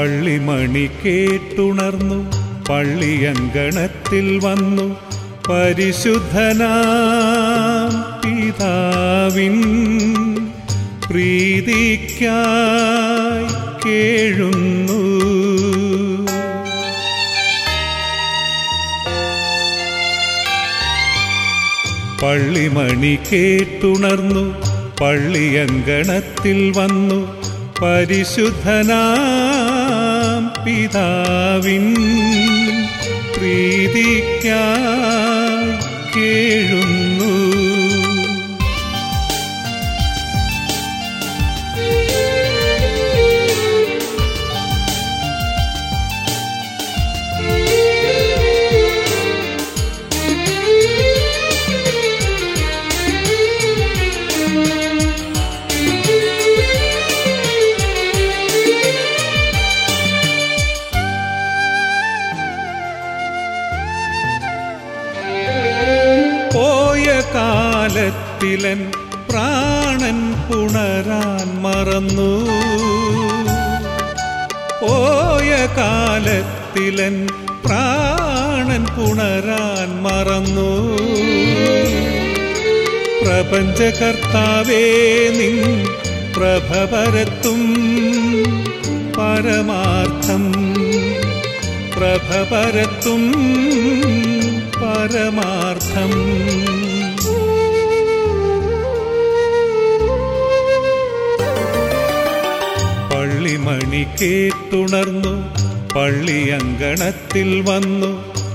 പള്ളിമണി കേട്ടുണർന്നു പള്ളിയങ്കണത്തിൽ വന്നു പരിശുദ്ധനാം പിതാവിൻ പ്രീതിക്കായി കേഴുന്നു പള്ളിമണി കേട്ടുണർന്നു പള്ളിയങ്കണത്തിൽ വന്നു പരിശുദ്ധനാം പിതാവിൻ പ്രീതിക്കായി കേഴുന്നു പോയ കാലത്തിലൻ പ്രാണൻ പുണരാൻ മറന്നു പോയ കാലത്തിലൻ പ്രാണൻ പുണരാൻ മറന്നു പ്രപഞ്ചകർത്താവേ നിൻ പ്രഭ പരത്തും പരമാർത്ഥം പ്രഭ പരത്തും പരമാർത്ഥം പള്ളിമണി കേട്ടുണർന്നു പള്ളിയങ്കണത്തിൽ വന്നു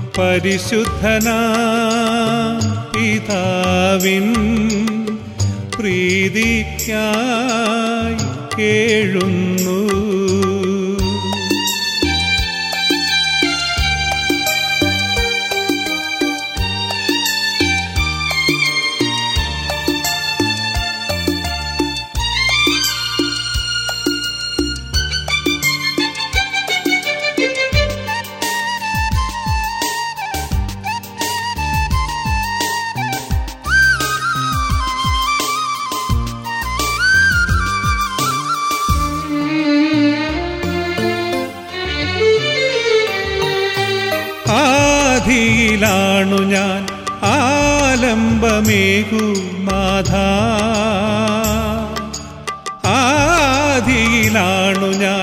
പരിശുദ്ധനാം പിതാവിൻ പ്രീതിക്കായി കേഴുന്നു ആധിയിലാണു ഞാൻ ആലംബമേകു നാഥ ആധിയിലാണു ഞാൻ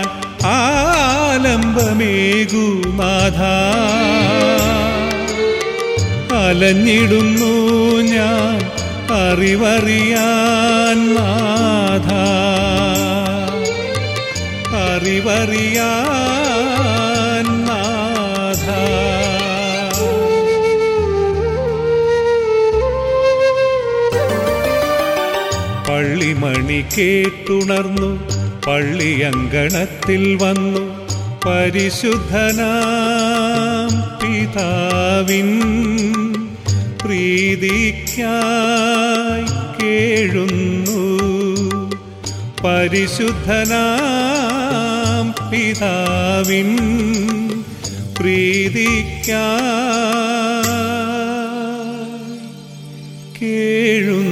ആലംബമേകു നാഥ അലഞ്ഞിടുന്നു ഞാൻ അറിവറിയാൻ നാഥ അറിവറിയാൻ നാഥ പള്ളിമണി കേട്ടുണർന്നു പള്ളിയങ്കണത്തിൽ വന്നു പരിശുദ്ധനാം പിതാവിൻ പ്രീതിക്കായി കേഴുന്നു പരിശുദ്ധനാം പിതാവിൻ പ്രീതിക്കായി കേഴുന്നു